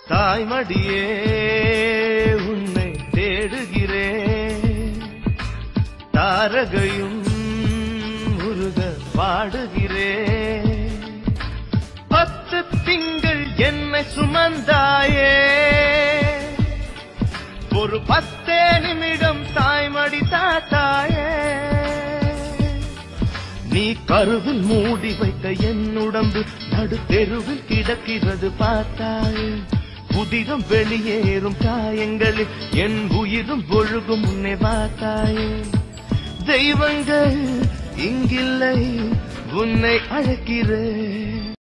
தாய்மடியே உன்னை தேடுகிறேன் தாரகையும் முருக பாடுகிறேன் பத்து திங்கள் என்னை சுமந்தாயே ஒரு பத்தே நிமிடம் தாய்மடி தாத்தாயே நீ கருவில் மூடி வைத்த என் உடம்பு நடு தெருவில் கிடக்கிறது பார்த்தாயே புதிரம் வெளியேறும் காயங்களில் என் உயிரும் ஒழுகும் முன்னே பார்த்தாயே தெய்வங்கள் இங்கில்லை உன்னை அழைக்கிறேன்